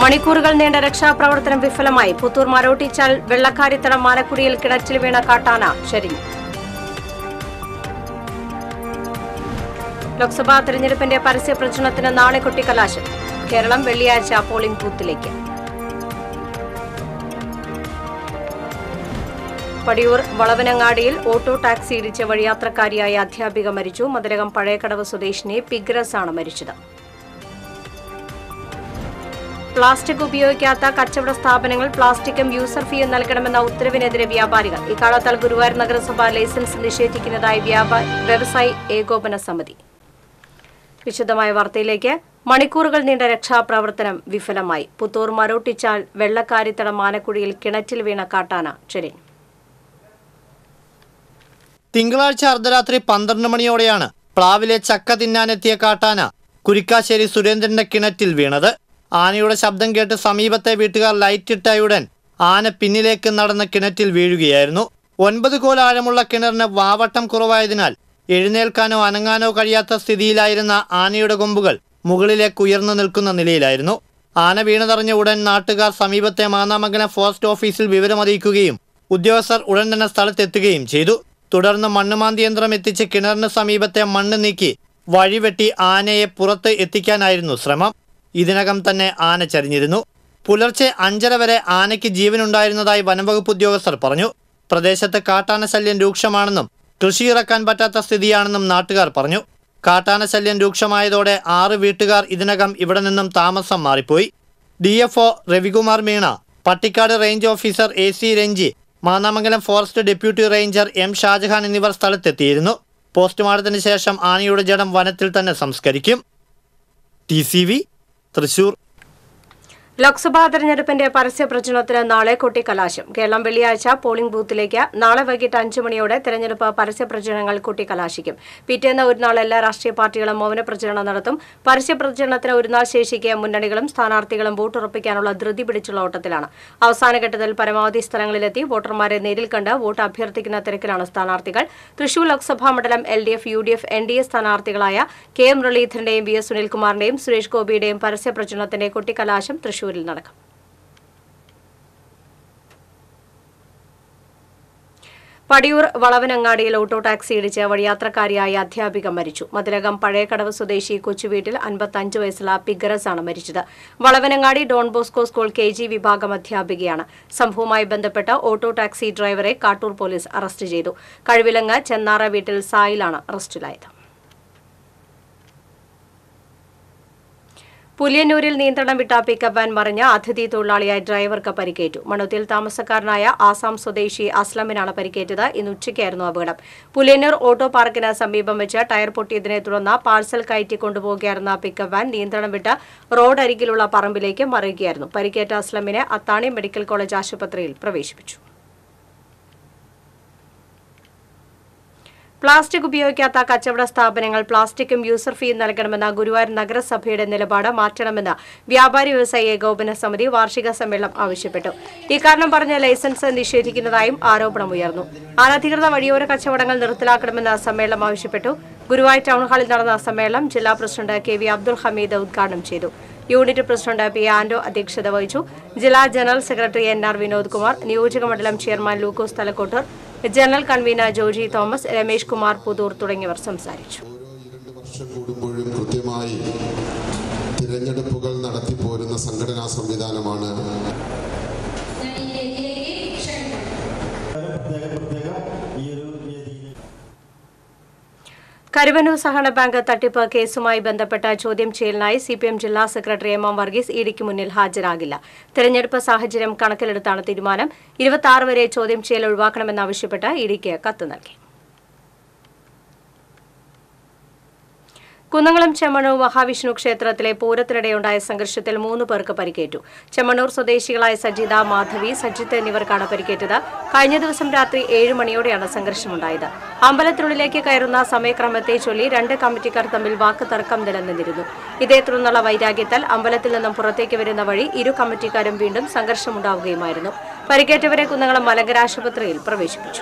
മണിക്കൂറുകൾ നീണ്ട രക്ഷാപ്രവർത്തനം വിഫലമായി പുത്തൂർ മരോട്ടിച്ചാൽ വെള്ളക്കാരിത്തടം മാലക്കുടിയിൽ കിണറ്റിൽ വീണ കാട്ടാന ചരിഞ്ഞു ലോക്സഭാ തെരഞ്ഞെടുപ്പിന്റെ പരസ്യ പ്രചരണത്തിന് നാളെ കൊട്ടിക്കലാശം കേരളം വെള്ളിയാഴ്ച പോളിംഗ് ബൂത്തിലേക്ക് പടിയൂർ വളവനങ്ങാടിയിൽ ഓട്ടോ ടാക്സി ഇടിച്ച് വഴിയാത്രക്കാരിയായ അധ്യാപിക മരിച്ചു മതിലകം പഴയക്കടവ് സ്വദേശിനി പിഗ്രസ് ആണ് മരിച്ചത് പ്ലാസ്റ്റിക് ഉപയോഗിക്കാത്ത കച്ചവട സ്ഥാപനങ്ങൾ പ്ലാസ്റ്റിക്കും യൂസർ ഫീയും നൽകണമെന്ന ഉത്തരവിനെതിരെ വ്യാപാരികൾ ഇക്കാലത്താൽ ഗുരുവായൂർ നഗരസഭ ലൈസൻസ് നിഷേധിക്കുന്നതായി വ്യാപാ വ്യവസായി ഏകോപന സമിതി വിശദമായ വാർത്തയിലേക്ക് മണിക്കൂറുകൾ നീണ്ട രക്ഷാപ്രവർത്തനം വിഫലമായി പുത്തൂർ മരോട്ടിച്ചാൽ വെള്ളക്കാരിത്തട മാനക്കുഴിയിൽ കിണറ്റിൽ വീണ കാട്ടാന ചെരിഞ്ഞു തിങ്കളാഴ്ച അർദ്ധരാത്രി പന്ത്രണ്ട് മണിയോടെയാണ് പ്ലാവിലെ ചക്ക തിന്നാനെത്തിയ കാട്ടാന കുരിക്കാശ്ശേരി സുരേന്ദ്രന്റെ കിണറ്റിൽ വീണത് ആനയുടെ ശബ്ദം കേട്ട് സമീപത്തെ വീട്ടുകാർ ലൈറ്റിട്ടയുടൻ ആന പിന്നിലേക്ക് നടന്ന കിണറ്റിൽ വീഴുകയായിരുന്നു ഒൻപത് കോൽ ആഴമുള്ള കിണറിന് വാവട്ടം കുറവായതിനാൽ എഴുന്നേൽക്കാനോ അനങ്ങാനോ കഴിയാത്ത സ്ഥിതിയിലായിരുന്ന ആനയുടെ കൊമ്പുകൾ മുകളിലേക്ക് ഉയർന്നു നിൽക്കുന്ന നിലയിലായിരുന്നു ആന വീണതറിഞ്ഞ ഉടൻ നാട്ടുകാർ സമീപത്തെ മാന്നാമംഗലം ഫോറസ്റ്റ് ഓഫീസിൽ വിവരമറിയിക്കുകയും ഉദ്യോഗസ്ഥർ ഉടൻ തന്നെ സ്ഥലത്തെത്തുകയും ചെയ്തു തുടർന്ന് മണ്ണുമാന്തി യന്ത്രം എത്തിച്ച് കിണറിന് സമീപത്തെ മണ്ണ് നീക്കി വഴിവെട്ടി ആനയെ പുറത്ത് എത്തിക്കാനായിരുന്നു ശ്രമം ഇതിനകം തന്നെ ആന ചരിഞ്ഞിരുന്നു പുലർച്ചെ അഞ്ചര വരെ ആനയ്ക്ക് ജീവനുണ്ടായിരുന്നതായി വനംവകുപ്പ് ഉദ്യോഗസ്ഥർ പറഞ്ഞു പ്രദേശത്ത് കാട്ടാന ശല്യം രൂക്ഷമാണെന്നും കൃഷി ഇറക്കാൻ പറ്റാത്ത സ്ഥിതിയാണെന്നും നാട്ടുകാർ പറഞ്ഞു കാട്ടാന ശല്യം രൂക്ഷമായതോടെ ആറ് വീട്ടുകാർ ഇതിനകം ഇവിടെ നിന്നും താമസം മാറിപ്പോയി D F O Ravikumar Meena Pattikkad range officer A C Ranji Mannamangalam forest deputy ranger M Shajahan എന്നിവർ സ്ഥലത്തെത്തിയിരുന്നു പോസ്റ്റ്മോർട്ടത്തിന് ശേഷം ആനയുടെ ജഡം വനത്തിൽ തന്നെ സംസ്കരിക്കും T C V Thrissur Lok Sabha തെരഞ്ഞെടുപ്പിന്റെ പരസ്യ പ്രചരണത്തിന് നാളെ കൊട്ടിക്കലാശം കേരളം വെള്ളിയാഴ്ച പോളിംഗ് ബൂത്തിലേക്ക് നാളെ വൈകിട്ട് അഞ്ച് മണിയോടെ തെരഞ്ഞെടുപ്പ് പരസ്യ പ്രചരണങ്ങൾ കൊട്ടിക്കലാശിക്കും പിറ്റേന്ന് ഒരു നാൾ എല്ലാ രാഷ്ട്രീയ പാർട്ടികളും മൗന പ്രചരണം നടത്തും പരസ്യ പ്രചരണത്തിന് ഒരു നാൾ ശേഷിക്കെ മുന്നണികളും സ്ഥാനാർത്ഥികളും വോട്ടുറപ്പിക്കാനുള്ള ധൃതി പിടിച്ചുള്ള ഓട്ടത്തിലാണ് അവസാനഘട്ടത്തിൽ പരമാവധി സ്ഥലങ്ങളിലെത്തി വോട്ടർമാരെ നേരിൽ കണ്ട് വോട്ട് അഭ്യർത്ഥിക്കുന്ന തിരക്കിലാണ് സ്ഥാനാർത്ഥികൾ തൃശൂർ ലോക്സഭാ മണ്ഡലം L D F U D F N D A സ്ഥാനാർത്ഥികളായ കെ മുരളീധരന്റെയും വി എസ് സുനിൽകുമാറിന്റെയും സുരേഷ് ഗോപിയുടെയും പരസ്യ പ്രചരണത്തിന്റെ കൊട്ടിക്കലാശം തൃശൂരിൽ നടക്കും പടിയൂർ വളവനങ്ങാടിയിൽ ഓട്ടോ ടാക്സി ഇടിച്ച് വഴിയാത്രക്കാരിയായ അധ്യാപിക മരിച്ചു മതിലകം പഴയകടവ് സ്വദേശി കൊച്ചുവീട്ടിൽ അൻപത്തഞ്ച് വയസ്സുള്ള പിഗറസ് ആണ് മരിച്ചത് Valavanangadi Don Bosco school K G വിഭാഗം അധ്യാപികയാണ് സംഭവവുമായി ബന്ധപ്പെട്ട് ഓട്ടോ ടാക്സി ഡ്രൈവറെ കാട്ടൂർ പോലീസ് അറസ്റ്റ് ചെയ്തു കഴിവിലങ്ങ് ചെന്നാറ വീട്ടിൽ സായിലാണ് അറസ്റ്റിലായത് പുലിയന്നൂരിൽ നിയന്ത്രണം വിട്ട പിക്കപ്പ് വാൻ മറിഞ്ഞ അതിഥി തൊഴിലാളിയായ ഡ്രൈവർക്ക് പരിക്കേറ്റു മണുത്തിൽ താമസക്കാരനായ ആസാം സ്വദേശി അസ്ലമിനാണ് പരിക്കേറ്റത് ഇന്ന് ഉച്ചയ്ക്കായിരുന്നു അപകടം പുലിയന്നൂർ ഓട്ടോ പാർക്കിന് സമീപം വെച്ച് ടയർ പൊട്ടിയതിനെ തുടർന്ന് പാഴ്സൽ കയറ്റി കൊണ്ടുപോകുകയായിരുന്ന പിക്കപ്പ് വാൻ നിയന്ത്രണം വിട്ട് റോഡ് അരികിലുള്ള പറമ്പിലേക്ക് മറിയുകയായിരുന്നു പരിക്കേറ്റ അസ്ലമിനെ അത്താണി മെഡിക്കൽ കോളേജ് ആശുപത്രിയിൽ പ്രവേശിപ്പിച്ചു പ്ലാസ്റ്റിക് ഉപയോഗിക്കാത്ത കച്ചവട സ്ഥാപനങ്ങൾ പ്ലാസ്റ്റിക്കും യൂസർ ഫീയും നൽകണമെന്ന ഗുരുവായൂർ നഗരസഭയുടെ നിലപാട് മാറ്റണമെന്ന് വ്യാപാരി വ്യവസായ ഏകോപന സമിതി വാർഷിക സമ്മേളനം ആവശ്യപ്പെട്ടു ഇക്കാരണം പറഞ്ഞ ലൈസൻസ് നിഷേധിക്കുന്നതായും ആരോപണമുയർന്നു അനധികൃത വഴിയോര കച്ചവടങ്ങൾ നിർത്തലാക്കണമെന്ന് സമ്മേളനം ആവശ്യപ്പെട്ടു ഗുരുവായൂർ ടൗൺ ഹാളിൽ നടന്ന സമ്മേളനം ജില്ലാ president K V Abdul Hameed ഉദ്ഘാടനം ചെയ്തു യൂണിറ്റ് പ്രസിഡന്റ് പി ആൻഡോ അധ്യക്ഷത വഹിച്ചു ജില്ലാ general secretary N R Vinod Kumar നിയോജക മണ്ഡലം chairman Lukose Thalakkottar general convener Joji Thomas Ramesh Kumar Puthur തുടങ്ങിയവർ സംസാരിച്ചു ഓരോ രണ്ട് വർഷം കൂടുമ്പോഴും കൃത്യമായി തിരഞ്ഞെടുപ്പുകൾ നടത്തിപ്പോരുന്ന സംഘടനാ സംവിധാനമാണ് കരുവന്നൂർ സഹകരണ ബാങ്ക് തട്ടിപ്പ് കേസുമായി ബന്ധപ്പെട്ട ചോദ്യം ചെയ്യലിനായി സി പി എം ജില്ലാ സെക്രട്ടറി എം എം വർഗീസ് ഇഡിക്ക് മുന്നിൽ ഹാജരാകില്ല തെരഞ്ഞെടുപ്പ് സാഹചര്യം കണക്കിലെടുത്താണ് തീരുമാനം ഇരുപത്തി വരെ ചോദ്യം ചെയ്യൽ ഒഴിവാക്കണമെന്നാവശ്യപ്പെട്ട് ഇഡിക്ക് കത്ത് നൽകി കുന്നംകുളം ചെമ്മണ്ണൂർ മഹാവിഷ്ണു ക്ഷേത്രത്തിലെ പൂരത്തിനിടെയുണ്ടായ സംഘർഷത്തിൽ മൂന്ന് പേർക്ക് പരിക്കേറ്റു ചെമ്മണ്ണൂർ സ്വദേശികളായ സജിത മാധവി സജിത്ത് എന്നിവർക്കാണ് പരിക്കേറ്റത് കഴിഞ്ഞ ദിവസം രാത്രി ഏഴ് മണിയോടെയാണ് സംഘർഷമുണ്ടായത് അമ്പലത്തിനുള്ളിലേക്ക് കയറുന്ന സമയക്രമത്തെ ചൊല്ലി രണ്ട് കമ്മിറ്റിക്കാർ തമ്മിൽ വാക്ക് തർക്കം നിലനിന്നിരുന്നു ഇതേ തുടർന്നുള്ള വൈരാഗ്യത്താൽ അമ്പലത്തിൽ നിന്നും പുറത്തേക്ക് വരുന്ന വഴി ഇരു കമ്മിറ്റിക്കാരും വീണ്ടും സംഘർഷമുണ്ടാവുകയുമായിരുന്നു പരിക്കേറ്റവരെ കുന്നംകുളം മലങ്കര ആശുപത്രിയിൽ പ്രവേശിപ്പിച്ചു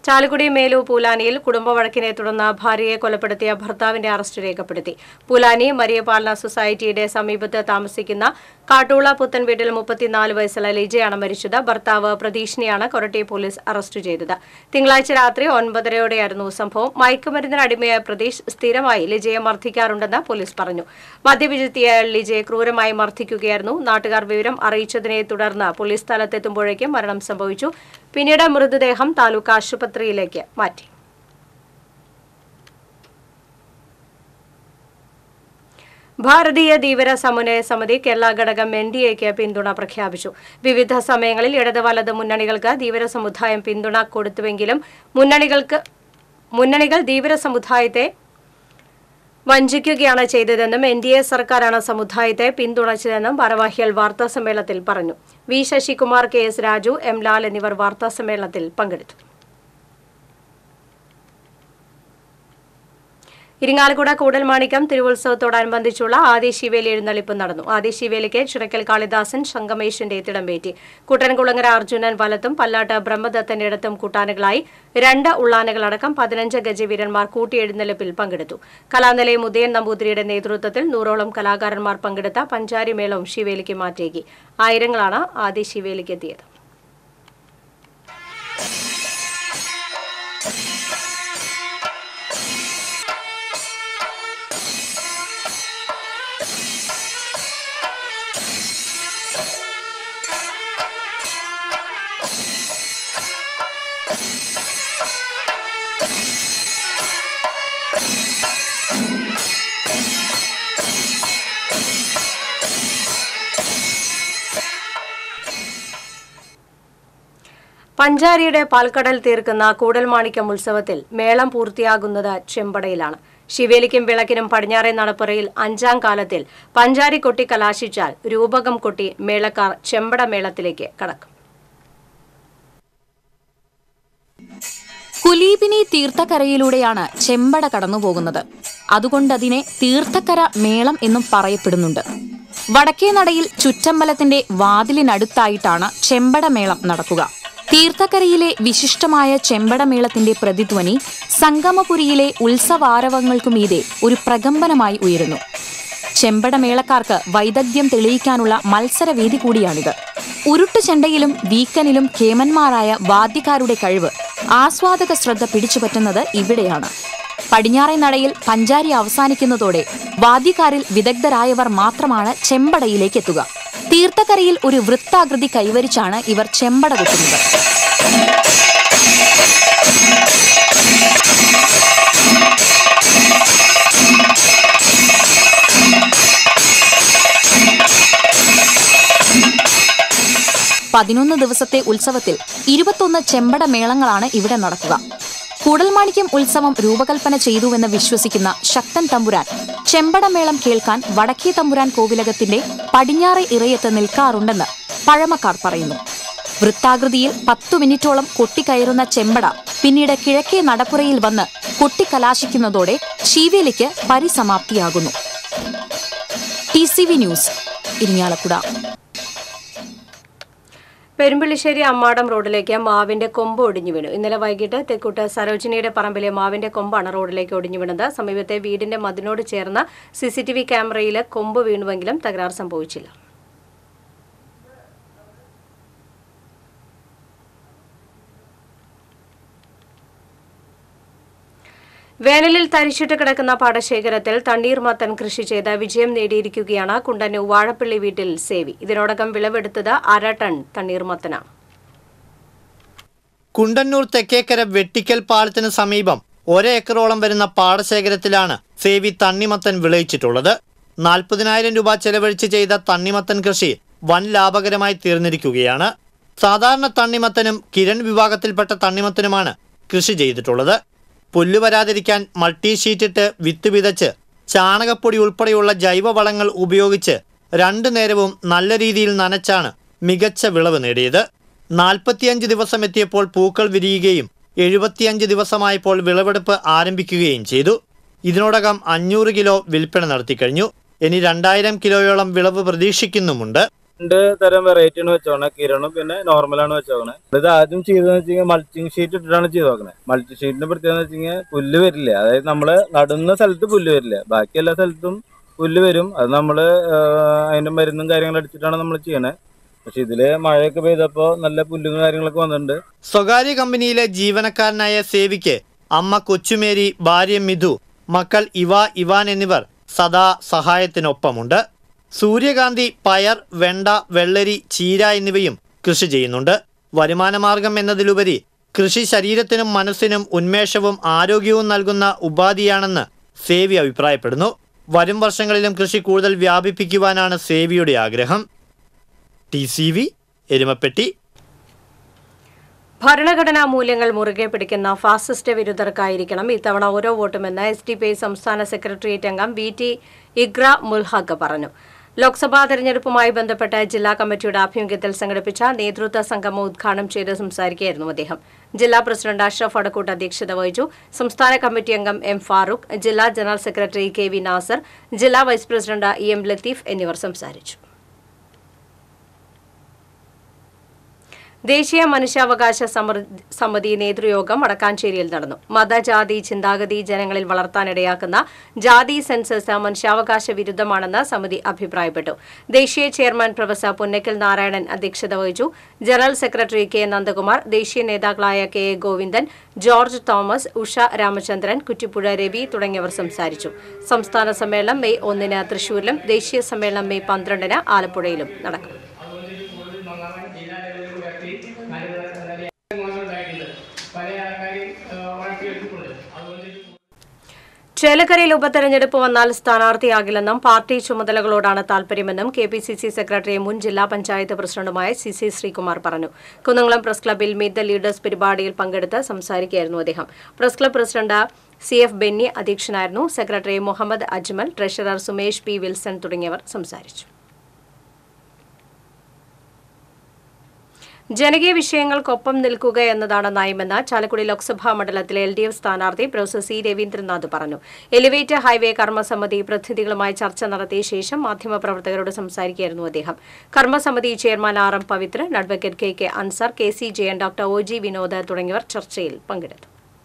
ചാലക്കുടി മേലു പൂലാനിയിൽ കുടുംബ വഴക്കിനെ തുടർന്ന് ഭാര്യയെ കൊലപ്പെടുത്തിയ ഭർത്താവിന്റെ അറസ്റ്റ് രേഖപ്പെടുത്തി പൂലാനി മരിയപാലന സൊസൈറ്റിയുടെ സമീപത്ത് താമസിക്കുന്ന കാട്ടൂള പുത്തൻ വീട്ടിൽ മുപ്പത്തിനാല് വയസ്സുള്ള ലിജയാണ് മരിച്ചത് ഭർത്താവ് പ്രതീഷിനെയാണ് കൊരട്ടി പോലീസ് അറസ്റ്റ് ചെയ്തത് തിങ്കളാഴ്ച രാത്രി ഒൻപതരയോടെയായിരുന്നു സംഭവം മയക്കുമരുന്നിന് അടിമയായ പ്രതീഷ് സ്ഥിരമായി ലിജയെ മർദ്ദിക്കാറുണ്ടെന്ന് പോലീസ് പറഞ്ഞു മദ്യപിച്ചെത്തിയ ലിജയെ ക്രൂരമായി മർദ്ദിക്കുകയായിരുന്നു നാട്ടുകാർ വിവരം അറിയിച്ചതിനെ തുടർന്ന് പോലീസ് സ്ഥലത്തെത്തുമ്പോഴേക്കും മരണം സംഭവിച്ചു പിന്നീട് മൃതദേഹം താലൂക്ക് ആശുപത്രിയിലേക്ക് മാറ്റി ഭാരതീയ ധീവര സമന്വയ സമിതി കേരള ഘടകം എൻ ഡി എക്ക് പിന്തുണ പ്രഖ്യാപിച്ചു വിവിധ സമയങ്ങളിൽ ഇടത് വലത് മുന്നണികൾക്ക് ധീവര സമുദായം പിന്തുണ കൊടുത്തുവെങ്കിലും മുന്നണികൾക്ക് മുന്നണികൾ ധീവര സമുദായത്തെ വഞ്ചിക്കുകയാണ് ചെയ്തതെന്നും എൻ ഡി എ സർക്കാരാണ് സമുദായത്തെ പിന്തുണച്ചതെന്നും ഭാരവാഹികൾ വാർത്താസമ്മേളനത്തിൽ പറഞ്ഞു V Sasikumar K S Raju M Lal എന്നിവർ വാർത്താസമ്മേളനത്തിൽ പങ്കെടുത്തു ഇരിങ്ങാലക്കുട കൂടൽമാണിക്കം തിരുവുത്സവത്തോടനുബന്ധിച്ചുള്ള ആദിശിവേലി എഴുന്നള്ളിപ്പ് നടന്നു ആദിശിവേലിക്ക് ചിറക്കൽ കാളിദാസൻ സംഗമേശന്റെ തിടമ്പേറ്റി കുട്ടൻകുളങ്ങര അർജുനൻ വലത്തും പല്ലാട്ട് ബ്രഹ്മദത്തന്റെ ഇടത്തും കൂട്ടാനുകളായി രണ്ട് ഉള്ളാനകളടക്കം പതിനഞ്ച് ഗജവീരന്മാർ കൂട്ടിയെഴുന്നള്ളിപ്പിൽ പങ്കെടുത്തു കലാനിലയം ഉദയൻ നമ്പൂതിരിയുടെ നേതൃത്വത്തിൽ നൂറോളം കലാകാരന്മാർ പങ്കെടുത്ത പഞ്ചാരി മേളവും ശിവേലിക്ക് മാറ്റേകി ആയിരങ്ങളാണ് ആദി ശിവേലിക്ക് എത്തിയത് പഞ്ചാരിയുടെ പാൽക്കടൽ തീർക്കുന്ന കൂടൽമാണിക്യം ഉത്സവത്തിൽ മേളം പൂർത്തിയാകുന്നത് ചെമ്പടയിലാണ് ശിവേലിക്കും വിളക്കിനും പടിഞ്ഞാറേ നടപ്പുറയിൽ അഞ്ചാം കാലത്തിൽ പഞ്ചാരി കൊട്ടി കലാശിച്ചാൽ രൂപകം കൊട്ടി മേളക്കാർ ചെമ്പട മേളത്തിലേക്ക് കടക്കും കുലീപിനി തീർത്ഥക്കരയിലൂടെയാണ് ചെമ്പട കടന്നുപോകുന്നത് അതുകൊണ്ടതിനെ തീർത്ഥക്കര മേളം എന്നും പറയപ്പെടുന്നുണ്ട് വടക്കേ നടയിൽ ചുറ്റമ്പലത്തിന്റെ വാതിലിനടുത്തായിട്ടാണ് ചെമ്പട മേളം നടക്കുക തീർത്ഥക്കരയിലെ വിശിഷ്ടമായ ചെമ്പടമേളത്തിന്റെ പ്രതിധ്വനി സംഗമപുരിയിലെ ഉത്സവാരവങ്ങൾക്കുമീതെ ഒരു പ്രകമ്പനമായി ഉയരുന്നു ചെമ്പടമേളക്കാർക്ക് വൈദഗ്ധ്യം തെളിയിക്കാനുള്ള മത്സരവേദി കൂടിയാണിത് ഉരുട്ടു ചെണ്ടയിലും വീക്കനിലും കേമന്മാരായ വാദ്യക്കാരുടെ കഴിവ് ആസ്വാദക ശ്രദ്ധ പിടിച്ചുപറ്റുന്നത് ഇവിടെയാണ് പടിഞ്ഞാറേ നടയിൽ പഞ്ചാരി അവസാനിക്കുന്നതോടെ വാദ്യക്കാരിൽ വിദഗ്ധരായവർ മാത്രമാണ് ചെമ്പടയിലേക്ക് എത്തുക തീർത്ഥക്കരയിൽ ഒരു വൃത്താകൃതി കൈവരിച്ചാണ് ഇവർ ചെമ്പട കൊട്ടുന്നത് പതിനൊന്ന് ദിവസത്തെ ഉത്സവത്തിൽ ഇരുപത്തൊന്ന് ചെമ്പട മേളങ്ങളാണ് ഇവിടെ നടക്കുക കൂടൽമാണിക്യം ഉത്സവം രൂപകൽപ്പന ചെയ്തുവെന്ന് വിശ്വസിക്കുന്ന ശക്തൻ തമ്പുരാൻ ചെമ്പടമേളം കേൾക്കാൻ വടക്കേ തമ്പുരാൻ കോവിലകത്തിന്റെ പടിഞ്ഞാറെ ഇറയത്ത് നിൽക്കാറുണ്ടെന്ന് പഴമക്കാർ പറയുന്നു വൃത്താകൃതിയിൽ പത്തു മിനിറ്റോളം കൊട്ടിക്കയറുന്ന ചെമ്പട പിന്നീട് കിഴക്കേ നടപ്പുറയിൽ വന്ന് കൊട്ടിക്കലാശിക്കുന്നതോടെ ശീവേലിക്ക് പരിസമാപ്തിയാകുന്നു T C V news Irinjalakuda Perumbilissery Ammadam റോഡിലേക്ക് മാവിന്റെ കൊമ്പ് ഒടിഞ്ഞു വീണു ഇന്നലെ വൈകിട്ട് തെക്കൂട്ട് സരോജിനിയുടെ പറമ്പിലെ മാവിന്റെ കൊമ്പാണ് റോഡിലേക്ക് ഒടിഞ്ഞു വീണത് സമീപത്തെ വീടിന്റെ മതിനോട് ചേർന്ന സിസിടിവി ക്യാമറയിൽ കൊമ്പ് വീണുവെങ്കിലും തകരാർ സംഭവിച്ചില്ല വേനലിൽ തരിച്ചിട്ട് കിടക്കുന്ന പാടശേഖരത്തിൽ തണ്ണീർമത്തൻ കൃഷി ചെയ്ത് വിജയം നേടിയിരിക്കുകയാണ് കുണ്ടന്നൂർ വാഴപ്പള്ളി വീട്ടിൽ സേവി ഇതിനോടകം വിളവെടുത്തത് അര ടൺ തണ്ണീർമത്തനാണ് കുണ്ടന്നൂർ തെക്കേക്കര വെട്ടിക്കൽ പാലത്തിന് സമീപം ഒരേക്കറോളം വരുന്ന പാടശേഖരത്തിലാണ് സേവി തണ്ണിമത്തൻ വിളയിച്ചിട്ടുള്ളത് നാൽപ്പതിനായിരം രൂപ ചെലവഴിച്ച് ചെയ്ത തണ്ണിമത്തൻ കൃഷി വൻ ലാഭകരമായി തീർന്നിരിക്കുകയാണ് സാധാരണ തണ്ണിമത്തനും കിരൺ വിഭാഗത്തിൽപ്പെട്ട തണ്ണിമത്തനുമാണ് കൃഷി ചെയ്തിട്ടുള്ളത് പുല്ല് വരാതിരിക്കാൻ മൾട്ടി ഷീറ്റിട്ട് വിത്ത് വിതച്ച് ചാണകപ്പൊടി ഉൾപ്പെടെയുള്ള ജൈവവളങ്ങൾ ഉപയോഗിച്ച് രണ്ടു നേരവും നല്ല രീതിയിൽ നനച്ചാണ് മികച്ച വിളവ് നേടിയത് നാൽപ്പത്തിയഞ്ച് ദിവസം എത്തിയപ്പോൾ പൂക്കൾ വിരിയുകയും എഴുപത്തിയഞ്ച് ദിവസമായപ്പോൾ വിളവെടുപ്പ് ആരംഭിക്കുകയും ചെയ്തു ഇതിനോടകം അഞ്ഞൂറ് കിലോ വിൽപ്പന നടത്തിക്കഴിഞ്ഞു ഇനി രണ്ടായിരം കിലോയോളം വിളവ് പ്രതീക്ഷിക്കുന്നുമുണ്ട് രണ്ട് തരം വെറൈറ്റി ആണ് വെച്ചോണേ കിരണും പിന്നെ നോർമലാണ് വെച്ചോക്കണേ ഇത് ആദ്യം ചെയ്തതെന്ന് വെച്ച് കഴിഞ്ഞാൽ മൾച്ചിങ് ഷീറ്റ് ഇട്ടിട്ടാണ് ചെയ്ത് നോക്കണേ മൾട്ടി ഷീറ്റിന്റെ പ്രത്യേകത എന്ന് വെച്ച് കഴിഞ്ഞാൽ പുല്ല് വരില്ല അതായത് നമ്മള് നടുന്ന സ്ഥലത്ത് പുല്ല് വരില്ല ബാക്കി എല്ലാ സ്ഥലത്തും പുല്ല് വരും അത് നമ്മള് ആഹ്, അതിന്റെ മരുന്നും കാര്യങ്ങളും അടിച്ചിട്ടാണ് നമ്മൾ ചെയ്യണേ പക്ഷെ ഇതില് മഴയൊക്കെ പെയ്തപ്പോ നല്ല പുല്ലും കാര്യങ്ങളൊക്കെ വന്നിട്ടുണ്ട് സ്വകാര്യ കമ്പനിയിലെ ജീവനക്കാരനായ സേവിക്ക് അമ്മ കൊച്ചുമേരി ഭാര്യ മിഥു മക്കൾ ഇവ ഇവാൻ എന്നിവർ സദാ സഹായത്തിനൊപ്പമുണ്ട് സൂര്യകാന്തി പയർ വെണ്ട വെള്ളരി ചീര എന്നിവയും കൃഷി ചെയ്യുന്നുണ്ട് വരുമാനമാർഗം എന്നതിലുപരി കൃഷി ശരീരത്തിനും മനസ്സിനും ഉന്മേഷവും ആരോഗ്യവും നൽകുന്ന ഉപാധിയാണെന്ന് സേവി അഭിപ്രായപ്പെടുന്നു വരും വർഷങ്ങളിലും കൃഷി കൂടുതൽ വ്യാപിപ്പിക്കുവാനാണ് സേവിയുടെ ആഗ്രഹം ടി സി വി എരുമപ്പെട്ടി ഭരണഘടനാ മൂല്യങ്ങൾ മുറുകെ പിടിക്കുന്ന ഫാസിസ്റ്റ് വിരുദ്ധർക്കായിരിക്കണം ഇത്തവണ ഓരോ വോട്ടുമെന്ന് എസ് ഡി പി ഐ സംസ്ഥാന സെക്രട്ടേറിയറ്റ് അംഗം വി ടി ഇഗ്ര മുൽഹഖ് പറഞ്ഞു ലോക്സഭാ തെരഞ്ഞെടുപ്പുമായി ബന്ധപ്പെട്ട് ജില്ലാ കമ്മിറ്റിയുടെ ആഭിമുഖ്യത്തിൽ സംഘടിപ്പിച്ച നേതൃത്വ സംഗമം ഉദ്ഘാടനം ചെയ്ത് സംസാരിക്കുകയായിരുന്നു അദ്ദേഹം ജില്ലാ പ്രസിഡന്റ് അഷ്റഫ് അടക്കൂട്ട് അധ്യക്ഷത വഹിച്ചു സംസ്ഥാന കമ്മിറ്റി അംഗം എം ഫാറൂഖ് ജില്ലാ general secretary K V Nasar ജില്ലാ vice president E M Latheef എന്നിവർ സംസാരിച്ചു ദേശീയ മനുഷ്യാവകാശ സമർ- സമിതി നേതൃയോഗം വടക്കാഞ്ചേരിയിൽ നടന്നു മതജാതി ചിന്താഗതി ജനങ്ങളിൽ വളർത്താനിടയാക്കുന്ന ജാതി സെൻസസ് മനുഷ്യാവകാശ വിരുദ്ധമാണെന്ന് സമിതി അഭിപ്രായപ്പെട്ടു ദേശീയ ചെയർമാൻ പ്രൊഫസർ പുന്നക്കൽ നാരായണൻ അധ്യക്ഷത വഹിച്ചു ജനറൽ സെക്രട്ടറി കെ നന്ദകുമാർ ദേശീയ നേതാക്കളായ കെ എ ഗോവിന്ദൻ ജോർജ് തോമസ് ഉഷ രാമചന്ദ്രൻ കുറ്റിപ്പുഴ രവി തുടങ്ങിയവർ സംസാരിച്ചു സംസ്ഥാന സമ്മേളനം മെയ് ഒന്നിന് തൃശൂരിലും ദേശീയ സമ്മേളനം മെയ് പന്ത്രണ്ടിന് ആലപ്പുഴയിലും നടക്കും ചേലക്കരയിൽ ഉപതെരഞ്ഞെടുപ്പ് വന്നാൽ സ്ഥാനാർത്ഥിയാകില്ലെന്നും പാർട്ടി ചുമതലകളോടാണ് താൽപര്യമെന്നും K P C C secretary മുൻ ജില്ലാ പഞ്ചായത്ത് പ്രസിഡന്റുമായ സി സി ശ്രീകുമാർ പറഞ്ഞു കുന്നംകുളം പ്രസ് ക്ലബ്ബിൽ മീറ്റ് ദ ലീഡേഴ്സ് പരിപാടിയിൽ പങ്കെടുത്ത് സംസാരിക്കുകയായിരുന്നു അദ്ദേഹം press club president C F Benny അധ്യക്ഷനായിരുന്നു secretary Muhammad Ajmal treasurer Sumesh P Wilson തുടങ്ങിയവർ സംസാരിച്ചു ജനകീയ വിഷയങ്ങൾക്കൊപ്പം നിൽക്കുക എന്നതാണ് നയമെന്ന് ചാലക്കുടി ലോക്സഭാ മണ്ഡലത്തിലെ എൽ ഡി എഫ് സ്ഥാനാർത്ഥി പ്രൊഫസർ സി രവീന്ദ്രനാഥ് പറഞ്ഞു എലിവേറ്റർ ഹൈവേ കർമ്മസമിതി പ്രതിനിധികളുമായി ചർച്ച നടത്തിയ ശേഷം മാധ്യമപ്രവർത്തകരോട് സംസാരിക്കുകയായിരുന്നു അദ്ദേഹം കർമ്മസമിതി chairman R M Pavithran advocate K K Ansar K C Jayan doctor O G Vinod തുടങ്ങിയവർ ചർച്ചയിൽ പങ്കെടുത്തു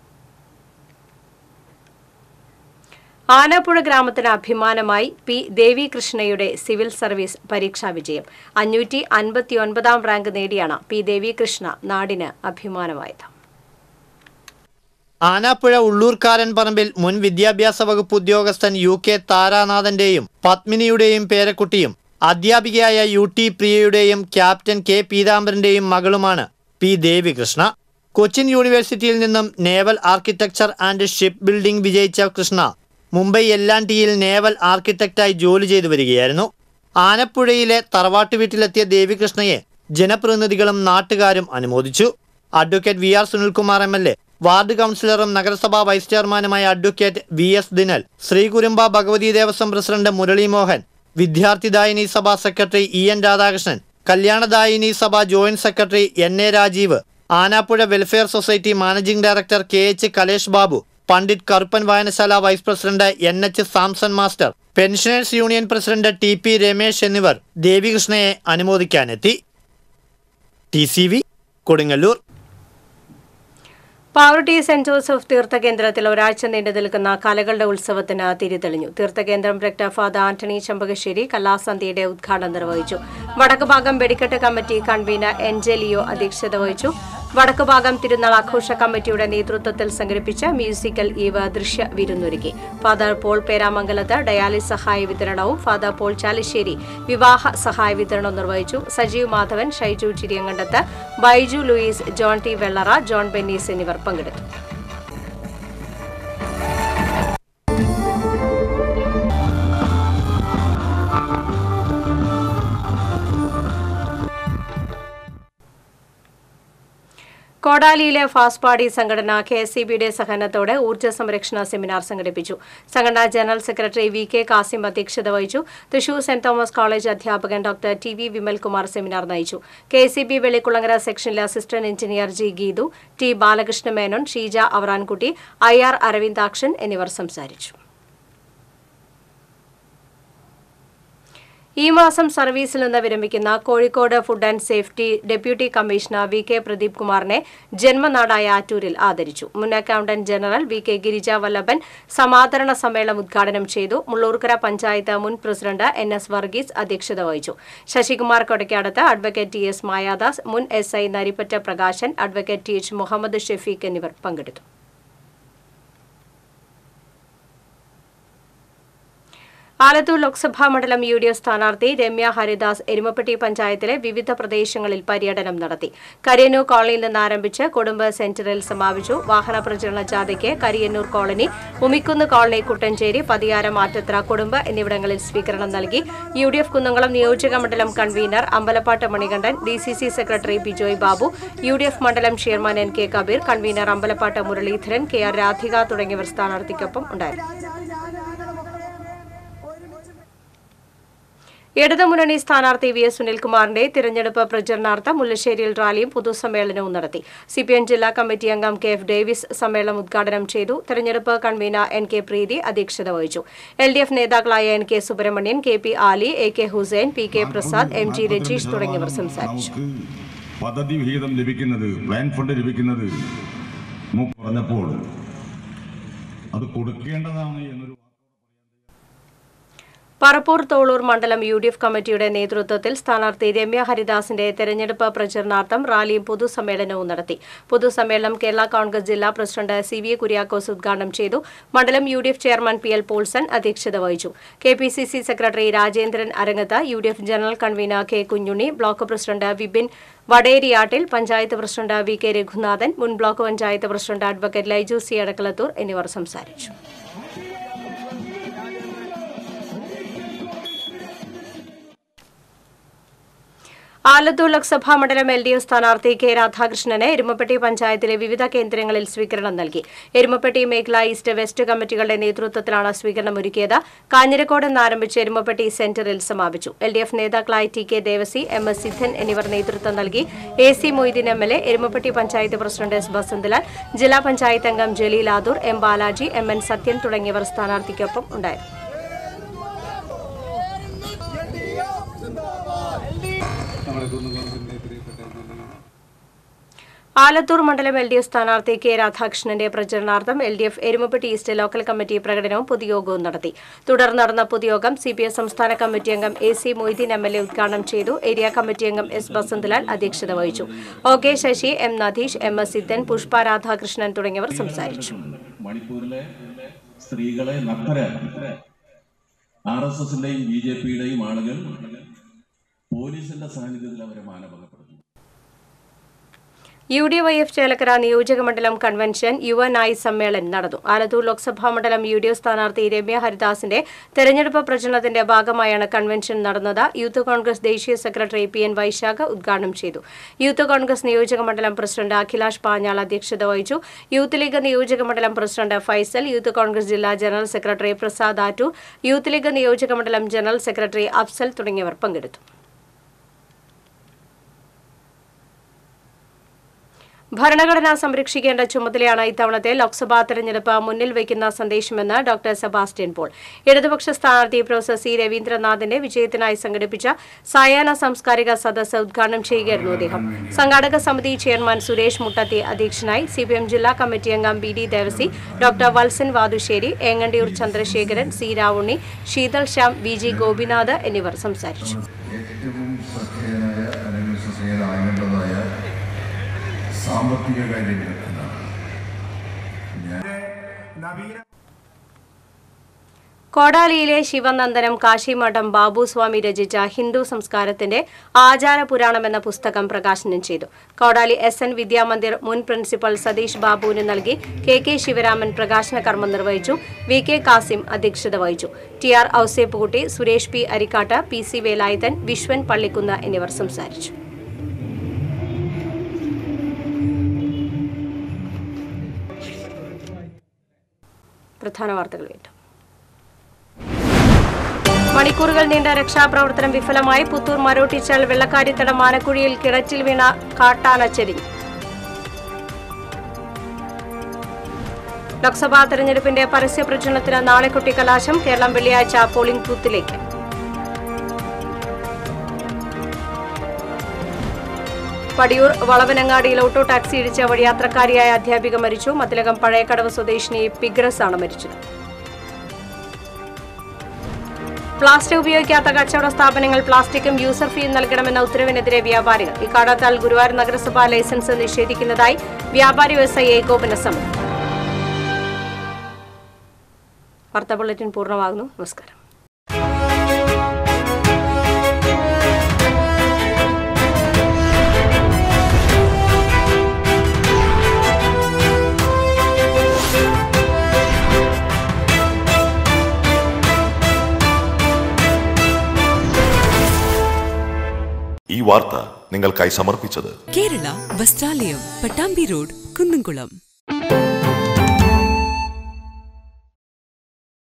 ആനാപ്പുഴ ഗ്രാമത്തിന് അഭിമാനമായി പി ദേവികൃഷ്ണയുടെ സിവിൽ സർവീസ് പരീക്ഷാ വിജയം അഞ്ഞൂറ്റി അൻപത്തിയൊൻപതാം റാങ്ക് നേടിയാണ് പി ദേവികൃഷ്ണ നാടിന് അഭിമാനമായത് ആനാപ്പുഴ ഉള്ളൂർക്കാരൻ പറമ്പിൽ മുൻ വിദ്യാഭ്യാസ വകുപ്പ് ഉദ്യോഗസ്ഥൻ യു കെ താരാനാഥന്റെയും പത്മിനിയുടെയും പേരക്കുട്ടിയും അധ്യാപികയായ യു ടി പ്രിയയുടെയും ക്യാപ്റ്റൻ കെ പീതാംബരന്റെയും മകളുമാണ് പി ദേവികൃഷ്ണ കൊച്ചിൻ യൂണിവേഴ്സിറ്റിയിൽ നിന്നും naval architecture and shipbuilding വിജയിച്ച കൃഷ്ണ മുംബൈ എല്ലാണ്ടിയിൽ നേവൽ ആർക്കിടെക്റ്റായി ജോലി ചെയ്തു വരികയായിരുന്നു ആനപ്പുഴയിലെ തറവാട്ട് വീട്ടിലെത്തിയ ദേവികൃഷ്ണയെ ജനപ്രതിനിധികളും നാട്ടുകാരും അനുമോദിച്ചു advocate V R Sunilkumar M L A ward കൗൺസിലറും നഗരസഭാ വൈസ് ചെയർമാനുമായ advocate V S Dinal Sreekurumba Bhagavathi Devaswom president Murali Mohan Vidyarthidayini Sabha secretary E N Radhakrishnan Kalyanadayini Sabha joint secretary N A Rajeev Anappuzha welfare society managing director K H Kalesh Babu Pandit Karuppan വായനശാല vice president N H Samson master pensioners union president T P Ramesh എന്നിവർ ദേവികൃഷ്ണയെ അനുമോദിക്കാനെത്തി T C V Kodungallur Pavaratti saint Joseph തീർത്ഥകേന്ദ്രത്തിൽ ഒരാഴ്ച നീണ്ടു നിൽക്കുന്ന കലകളുടെ ഉത്സവത്തിന് തിരിതെളിഞ്ഞു തീർത്ഥകേന്ദ്രം ഡയറക്ടർ ഫാദർ ആന്റണി ചെമ്പകശ്ശേരി കലാസന്ധ്യയുടെ ഉദ്ഘാടനം നിർവഹിച്ചു വടക്ക് ഭാഗം വെടിക്കെട്ട് committee convener N J Leo അധ്യക്ഷത വഹിച്ചു വടക്ക് ഭാഗം തിരുനാൾ ആഘോഷ കമ്മിറ്റിയുടെ നേതൃത്വത്തിൽ സംഘടിപ്പിച്ച മ്യൂസിക്കൽ ഈവ് ദൃശ്യ വിരുന്നൊരുക്കി ഫാദർ പോൾ പേരാമംഗലത്ത് ഡയാലിസ് സഹായ വിതരണവും ഫാദർ പോൾ ചാലിശ്ശേരി വിവാഹ സഹായ വിതരണവും നിർവഹിച്ചു സജീവ് മാധവൻ ഷൈജു ചിരിയങ്കണ്ടത്ത് ബൈജു ലൂയിസ് ജോൺ ടി വെള്ളറ ജോൺ ബെന്നീസ് എന്നിവർ പങ്കെടുത്തു കോടാലിയിലെ ഫാസ്പാടി സംഘടന കെ എസ് സി ബിയുടെ സഹകരണത്തോടെ ഊർജ്ജ സംരക്ഷണ സെമിനാർ സംഘടിപ്പിച്ചു സംഘടനാ general secretary V K Kasim അധ്യക്ഷത വഹിച്ചു തൃശൂർ സെന്റ് തോമസ് കോളേജ് അധ്യാപകൻ doctor T V Vimalkumar seminar നയിച്ചു K S C B Vellikulangara സെക്ഷനിലെ assistant engineer G Geethu T Balakrishna Menon Sheeja Avarankutty I R Aravindakshan എന്നിവർ സംസാരിച്ചു ഈ മാസം സർവീസിൽ നിന്ന് വിരമിക്കുന്ന Kozhikode food and safety deputy commissioner V K Pradeep കുമാറിനെ ജന്മനാടായ ആറ്റൂരിൽ ആദരിച്ചു മുൻ accountant general V K Girija Vallabhan സമാദരണ സമ്മേളനം ഉദ്ഘാടനം ചെയ്തു മുള്ളൂർക്കര പഞ്ചായത്ത് മുൻ പ്രസിഡന്റ് എൻ എസ് വർഗീസ് അധ്യക്ഷത വഹിച്ചു Sasikumar Kodakkadath advocate T S Mayadas മുൻ S I Naripatta Prakashan advocate T H Muhammad Shefeek എന്നിവർ പങ്കെടുത്തു ആലത്തൂർ ലോക്സഭാ മണ്ഡലം യു ഡി എഫ് സ്ഥാനാർത്ഥി രമ്യ ഹരിദാസ് എരുമപ്പെട്ടി പഞ്ചായത്തിലെ വിവിധ പ്രദേശങ്ങളിൽ പര്യടനം നടത്തി കരിയന്നൂർ കോളനിയിൽ നിന്ന് ആരംഭിച്ച് കൊടുമ്പ് സെന്ററിൽ സമാപിച്ചു വാഹന പ്രചരണ ജാഥയ്ക്ക് കരിയന്നൂർ കോളനി ഉമിക്കുന്ന് കോളനി കുട്ടഞ്ചേരി പതിയാരം ആറ്റത്ര കൊടുമ്പ് എന്നിവിടങ്ങളിൽ സ്വീകരണം നൽകി യു ഡി എഫ് കുന്നംകുളം നിയോജക മണ്ഡലം convener Ambalappatt Manikandan D C C secretary Bijoy Babu U D F മണ്ഡലം chairman N K Kabeer convener Ambalappatt Muraleedharan K R Radhika തുടങ്ങിയവർ സ്ഥാനാർത്ഥിക്കൊപ്പം ഉണ്ടായിരുന്നു ഇടതുമുന്നണി സ്ഥാനാർത്ഥി വി എസ് സുനിൽകുമാറിന്റെ തിരഞ്ഞെടുപ്പ് പ്രചരണാർത്ഥം മുല്ലശ്ശേരിയിൽ റാലിയും പൊതുസമ്മേളനവും നടത്തി സിപിഎം ജില്ലാ കമ്മിറ്റി അംഗം കെ എഫ് ഡേവിസ് സമ്മേളനം ഉദ്ഘാടനം ചെയ്തു തെരഞ്ഞെടുപ്പ് കൺവീനർ എൻ കെ പ്രീതി അധ്യക്ഷത വഹിച്ചു എൽ ഡി എഫ് നേതാക്കളായ N K Subramanian K P Ali A K Hussain P K Prasad M G Rajeesh തുടങ്ങിയവർ സംസാരിച്ചു നമുക്ക് പദ്ധതി വിഹിതം ലഭിക്കുന്നത് പ്ലാൻ ഫണ്ട് ലഭിക്കുന്നത് മു- പറഞ്ഞപ്പോൾ അത് കൊടുക്കേണ്ടതാണ് എന്നൊരു പറപ്പൂർ തോളൂർ മണ്ഡലം യു ഡി എഫ് കമ്മിറ്റിയുടെ നേതൃത്വത്തിൽ സ്ഥാനാർത്ഥി രമ്യ ഹരിദാസിന്റെ തെരഞ്ഞെടുപ്പ് പ്രചരണാർത്ഥം റാലിയും പൊതുസമ്മേളനവും നടത്തി പൊതുസമ്മേളനം കേരള കോൺഗ്രസ് ജില്ലാ പ്രസിഡന്റ് സി വി കുര്യാക്കോസ് ഉദ്ഘാടനം ചെയ്തു മണ്ഡലം U D F chairman P L Paulson അധ്യക്ഷത വഹിച്ചു K P C C secretary Rajendran Arangath U D F general convener K Kunhunni block president Vipin Vaderiyattil panchayat president V K Raghunathan മുൻ block panchayat president advocate Laiju C Adakkalathur എന്നിവർ സംസാരിച്ചു ആലത്തൂർ ലോക്സഭാ മണ്ഡലം എൽ ഡി എഫ് സ്ഥാനാർത്ഥി കെ രാധാകൃഷ്ണന് എരുമപ്പെട്ടി പഞ്ചായത്തിലെ വിവിധ കേന്ദ്രങ്ങളിൽ സ്വീകരണം നൽകി എരുമപ്പെട്ടി മേഖല ഈസ്റ്റ് വെസ്റ്റ് കമ്മിറ്റികളുടെ നേതൃത്വത്തിലാണ് സ്വീകരണം ഒരുക്കിയത് കാഞ്ഞിരക്കോട് നിന്ന് ആരംഭിച്ച് എരുമപ്പെട്ടി സെന്ററിൽ സമാപിച്ചു എൽ ഡി എഫ് നേതാക്കളായ T K Devassy M S Sidhan എന്നിവർ നേതൃത്വം നൽകി A C Moideen M L A Erumappetty panchayat president S Basanthlal ജില്ലാ പഞ്ചായത്ത് അംഗം Jaleel Adoor M Balaji M N Sathyan തുടങ്ങിയവർ സ്ഥാനാർത്ഥിക്കൊപ്പം ഉണ്ടായിരുന്നു ആലത്തൂർ മണ്ഡലം എൽ ഡി എഫ് സ്ഥാനാർത്ഥി കെ രാധാകൃഷ്ണന്റെ പ്രചരണാർത്ഥം L D F Erumappetty east local committee പ്രകടനവും പൊതുയോഗവും നടത്തി തുടർന്ന് നടന്ന പൊതുയോഗം സി പി എം സംസ്ഥാന കമ്മിറ്റി അംഗം A C Moideen M L A ഉദ്ഘാടനം ചെയ്തു ഏരിയ കമ്മിറ്റി അംഗം എസ് ബസന്തലാൽ അധ്യക്ഷത വഹിച്ചു O K Sasi M Nadeesh M S Sidhan Pushpa Radhakrishnan തുടങ്ങിയവർ സംസാരിച്ചു മണിപ്പൂരിലെ സ്ത്രീകളെ നഗ്നരാക്കി ആർ എസ് എസിന്റെയും ബി ജെ പിയുടെയും ആളുകൾ പോലീസിന്റെ സാന്നിധ്യത്തിൽ അവരെ മാനഭംഗപ്പെടുത്തുന്നു U D Y F Chelakkara നിയോജക മണ്ഡലം കൺവെൻഷൻ യുവനായി സമ്മേളനം നടന്നു ആലത്തൂർ ലോക്സഭാ മണ്ഡലം യു ഡി എഫ് സ്ഥാനാർത്ഥി രമ്യ ഹരിദാസിന്റെ തെരഞ്ഞെടുപ്പ് പ്രചരണത്തിന്റെ ഭാഗമായാണ് കൺവെൻഷൻ നടന്നത് യൂത്ത് കോൺഗ്രസ് ദേശീയ സെക്രട്ടറി പി എൻ വൈശാഖ ഉദ്ഘാടനം ചെയ്തു യൂത്ത് കോൺഗ്രസ് നിയോജക മണ്ഡലം പ്രസിഡന്റ് അഖിലാഷ് പാഞ്ഞാൾ അധ്യക്ഷത വഹിച്ചു യൂത്ത് ലീഗ് നിയോജക മണ്ഡലം പ്രസിഡന്റ് ഫൈസൽ യൂത്ത് കോൺഗ്രസ് ജില്ലാ general secretary Prasad Attoor youth league നിയോജക മണ്ഡലം ജനറൽ സെക്രട്ടറി അഫ്സൽ തുടങ്ങിയവർ പങ്കെടുത്തു ഭരണഘടന സംരക്ഷിക്കേണ്ട ചുമതലയാണ് ഇത്തവണത്തെ ലോക്സഭാ തെരഞ്ഞെടുപ്പ് മുന്നിൽ വയ്ക്കുന്ന സന്ദേശമെന്ന് ഡോക്ടർ സെബാസ്റ്റ്യൻ പോൾ ഇടതുപക്ഷ സ്ഥാനാർത്ഥി പ്രൊഫസർ സി രവീന്ദ്രനാഥിന്റെ വിജയത്തിനായി സംഘടിപ്പിച്ച സായാഹ്ന സാംസ്കാരിക സദസ്സ് ഉദ്ഘാടനം ചെയ്യുകയായിരുന്നു അദ്ദേഹം സംഘാടക സമിതി ചെയർമാൻ സുരേഷ് മുട്ടത്തി അധ്യക്ഷനായി സിപിഎം ജില്ലാ കമ്മിറ്റി അംഗം B D Devassy doctor Valsan Vathusseri Engandiyoor Chandrasekharan C Ravunni Sheethal Shyam V G Gopinath എന്നിവർ സംസാരിച്ചു ഏറ്റവും ശ്രദ്ധേയനായ അല്ലെങ്കിൽ വിശ്വസനീയനാകേണ്ടതായ സാമ്പത്തിക കാര്യങ്ങളെന്നാണ് കോടാലിയിലെ ശിവനന്ദനം കാശിമഠം ബാബുസ്വാമി രചിച്ച ഹിന്ദു സംസ്കാരത്തിന്റെ ആചാര പുരാണം എന്ന പുസ്തകം പ്രകാശനം ചെയ്തു കോടാലി എസ് എൻ വിദ്യാമന്ദിർ മുൻ പ്രിൻസിപ്പൽ സതീഷ് ബാബുവിന് നൽകി കെ കെ ശിവരാമൻ പ്രകാശന കർമ്മം നിർവഹിച്ചു വി കെ കാസിം അധ്യക്ഷത വഹിച്ചു T R Ouseppukutty Suresh P Arikkattu P C Velayudhan Viswan Pallikkunnu എന്നിവർ സംസാരിച്ചു പ്രധാന വാർത്തകൾ വീണ്ടും മണിക്കൂറുകൾ നീണ്ട രക്ഷാപ്രവർത്തനം വിഫലമായി പുത്തൂർ മരോട്ടിച്ചാൽ വെള്ളക്കാരിത്തടം മാനക്കുഴിയിൽ കിണറ്റിൽ വീണ കാട്ടാന ചെരിഞ്ഞു ലോക്സഭാ തെരഞ്ഞെടുപ്പിന്റെ പരസ്യ പ്രചരണത്തിന് നാളെ കൊട്ടിക്കലാശം കേരളം വെള്ളിയാഴ്ച പോളിംഗ് ബൂത്തിലേക്ക് പടിയൂർ വളവനങ്ങാടിയിൽ ഓട്ടോ ടാക്സി ഇടിച്ച വഴിയാത്രക്കാരിയായ അധ്യാപിക മരിച്ചു മതിലകം പഴയക്കടവ് സ്വദേശിനി പിഗ്രസ് ആണ് മരിച്ചത് പ്ലാസ്റ്റിക് ഉപയോഗിക്കാത്ത കച്ചവട സ്ഥാപനങ്ങൾ പ്ലാസ്റ്റിക്കും യൂസർ ഫീയും നൽകണമെന്ന ഉത്തരവിനെതിരെ വ്യാപാരികൾ ഇക്കാരണത്താൽ ഗുരുവായൂർ നഗരസഭ ലൈസൻസ് നിഷേധിക്കുന്നതായി വ്യാപാരി വ്യവസായി ഏകോപന സമിതി വാർത്താ ബുള്ളറ്റിൻ പൂർണ്ണമാകുന്നു നമസ്കാരം ഈ വാർത്ത നിങ്ങൾക്കായി സമർപ്പിച്ചത് കേരള വസ്ത്രാലയം പട്ടാമ്പി റോഡ് കുന്നംകുളം